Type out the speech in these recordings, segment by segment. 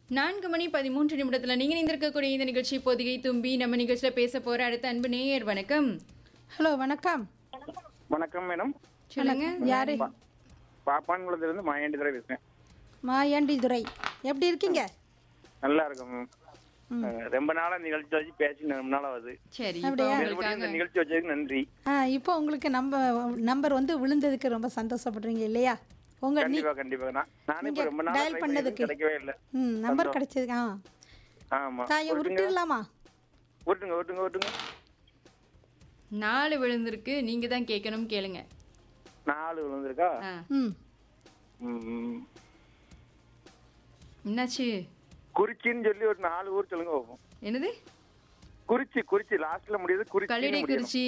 நான்கு மணி பதிமூன்று நிமிடத்துல நீங்க இணைந்திருக்கக்கூடிய இந்த நிகழ்ச்சி பொதிகை தும்பி நம்ம நிகழ்ச்சியில பேச போற அடுத்த அன்பு நேயர் வணக்கம் ஹலோ வணக்கம் வணக்கம் மேடம் சொல்லுங்க யாரு பாப்பான்குளத்துலேருந்து மாயாண்டி துறை பேசுறேன் மாயாண்டி துரை எப்படி இருக்கீங்க நல்லா இருக்கும் மேம் அஹ் ரொம்ப நாளா நிகழ்ச்சி வச்சு பேசி ரொம்ப நாளா வருது சரி இப்போ அப்படியா? மறுபடியும் உங்களுக்காக இந்த நிகழ்ச்சி வச்சதுக்கு நன்றி ஆ இப்போ உங்களுக்கு நம்ம நம்பர் வந்து விழுந்ததுக்கு ரொம்ப சந்தோஷப்படுறீங்க இல்லையா உங்க நீ கண்டிப்பா கண்டிப்பா நான் நானே இப்ப நீங்க ரொம்ப நாளா dial try பண்ணதுக்கு. பண்ணிட்டு கிடைக்கவே இல்லை ம் நம்பர் கிடைச்சதுக்கு ஆ ஆமா தாயை உருட்டிடலாமா ஓட்டுங்க ஓட்டுங்க ஓட்டுங்க நாலு விழுந்திருக்கு நீங்க தான் கேட்கணும் கேளுங்க நாலு விழுந்திருக்கா ஆ, ம் ம். என்னாச்சு குறிச்சின்னு சொல்லி ஒரு நாலு ஊர் சொல்லுங்க பார்ப்போம் என்னது குறிச்சி குறிச்சி லாஸ்ட்ல முடியுது குறிச்சி கல்லிடைக்குறிச்சி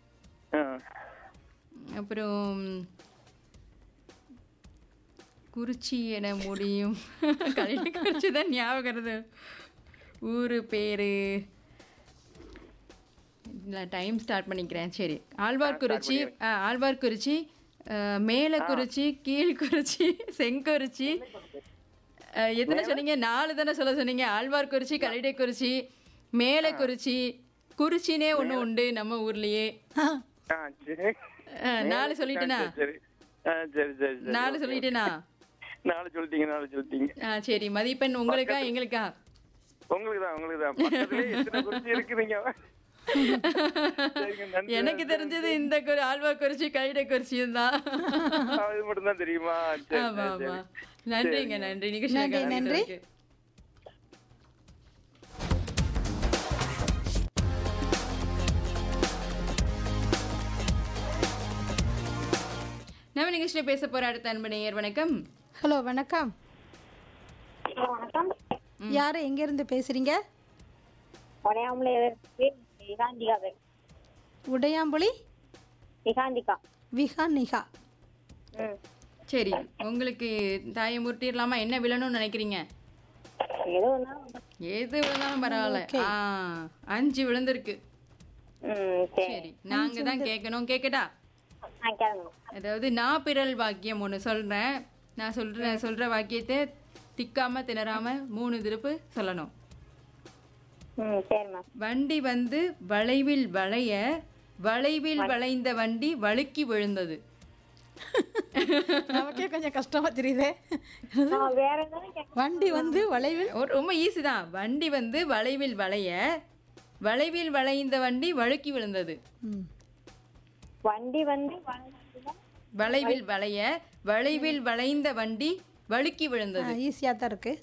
அப்புறம் குறிச்சி என முடியும் கல்லிடைக்குறிச்சி தான் ஞாபகம் வருது ஊர் பேரு இல்லை டைம் ஸ்டார்ட் பண்ணிக்கிறேன் சரி ஆழ்வார்குறிச்சி ஆ ஆழ்வார்குறிச்சி அஹ், மேலக்குறிச்சி கீழ்குறிச்சி செங்குறிச்சி அஹ், எத்தனை சொன்னீங்க நாலு தானே சொல்ல சொன்னீங்க ஆழ்வார்குறிச்சி கல்லிடைக்குறிச்சி மேலக்குறிச்சி குறிச்சினே ஒன்று உண்டு நம்ம ஊர்லயே ஆ ஆ சரி அஹ், நாலு சொல்லிட்டேனா சரி ஆ சரி சரி சரி நாலு சொல்லிட்டேனா நாலு சொல்லிட்டீங்க நாலு சொல்லிட்டீங்க ஆ சரி மதிப்பெண் உங்களுக்கா எங்களுக்கா உங்களுக்கு தான் உங்களுக்கு தான் பக்கத்துலயே எத்தனை குறிச்சி இருக்குதுங்க சரிங்க, நன்றி. எனக்கு தெரிஞ்சது இந்த குறி ஆழ்வார்குறிச்சி கல்லிடைக்குறிச்சியும் தான் அது மட்டும் தான் தெரியுமா சரி, ஆமா சரி, ஆமா சரி. நன்றிங்க நன்றி நிகழ்ச்சி நன்றி, நன்றி. நம்ம நிகழ்ச்சியில பேச போற அடுத்த அன்பு நேயர் வணக்கம் ஹலோ வணக்கம் வணக்கம் யாரு எங்க இருந்து பேசுறீங்க உடையாமலே விகாந்திகா பேர் உடையாம்புலி விகாந்திகா விஹா நிகா ம் சரி உங்களுக்கு தாயை முட்டிடலாமா என்ன விழணும்னு நினைக்கிறீங்க ஏதோ ஒன்றா எது விழுந்தாலும் பரவாயில்ல ஆ அஞ்சு விழுந்திருக்கு ம் சரி சரி நாங்க தான் கேட்கணும் கேட்கட்டா ஆ கேளுங்க அதாவது நான் பிறல் வாக்கியம் ஒன்று சொல்றேன் நான் சொல்றேன் சொல்ற வாக்கியத்தை திக்காம திணறாம மூணு திருப்பு சொல்லணும் ம் சரி மேம் வண்டி வந்து வளைவில் வளைய வளைவில் வளைந்த வண்டி வழுக்கி விழுந்தது நமக்கே கொஞ்சம் கஷ்டமா தெரியுதே நான் வேற ஏதாவது கேட்க வண்டி வந்து வளைவில் ஒரு ரொம்ப ஈஸி தான் வண்டி வந்து வளைவில் வளைய வளைவில் வளைந்த வண்டி வழுக்கி விழுந்தது ம் வண்டி வந்து வளைவுல வளைவில் வளைய வளைவில் வளைந்த வண்டி வழுக்கி விழுந்தது ஈஸியாக தான் இருக்கு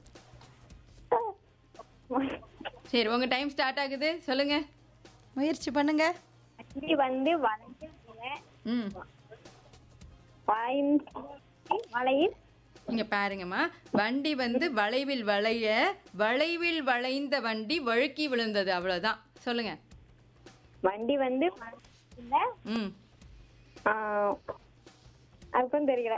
சரி உங்க டைம் ஸ்டார்ட் ஆகுது சொல்லுங்க முயற்சி பண்ணுங்க வண்டி வந்து வளைஞ்ச ம் வளையும் வளையில் இங்க பாருங்கம்மா வண்டி வந்து வளைவில் வளைய வளைவில் வளைந்த வண்டி வழுக்கி விழுந்தது அவ்வளவுதான் சொல்லுங்க வண்டி வந்து வளைவுல ம் ஆ, அதுக்கும் தெரியல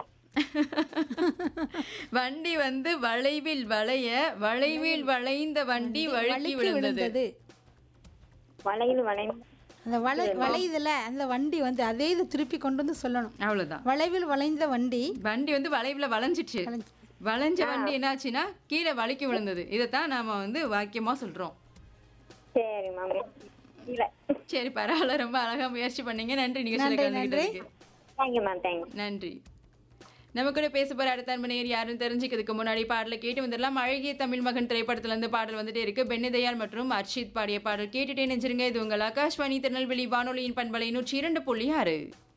வண்டி வந்து வளைவில் வளைய வளைவில் வளைந்த வண்டி வழுக்கி வழுக்கி விழுந்தது விழுந்தது வளையில் வளைந்து அந்த வளை வளையுதுல அந்த வண்டி வந்து அதே இது திருப்பி கொண்டு வந்து சொல்லணும் அவ்வளவுதான் வளைவில் வளைந்த வண்டி வண்டி வந்து வளைவுல வளைஞ்சிச்சு வளைஞ்சு. வளைஞ்ச வண்டி என்னாச்சுன்னா கீழே வழுக்கி விழுந்தது இதைத்தான் நாம வந்து வாக்கியமா சொல்றோம் சரி மேம் இல்லை சரி பரவாயில்ல ரொம்ப அழகா முயற்சி பண்ணீங்க நன்றி நிகழ்ச்சியில நன்றி, கலந்துக்கிட்டதுக்கு தேங்க்யூ மேம் தேங்க்யூ நன்றி நம்ம கூட பேச போற அடுத்த அன்பனையர் யாருன்னு தெரிஞ்சுக்கிறதுக்கு முன்னாடி பாடலை கேட்டு வந்துடலாம் அழகிய தமிழ் மகன் திரைப்படத்துல இருந்து பாடல் வந்துட்டே இருக்கு பென்னிதயாள் மற்றும் அர்ஷித் பாடிய பாடல் கேட்டுட்டே நெஞ்சிருங்க இது உங்கள் ஆகாஷ்வாணி திருநெல்வேலி வானொலியின் பண்பலை நூற்றி இரண்டு புள்ளி ஆறு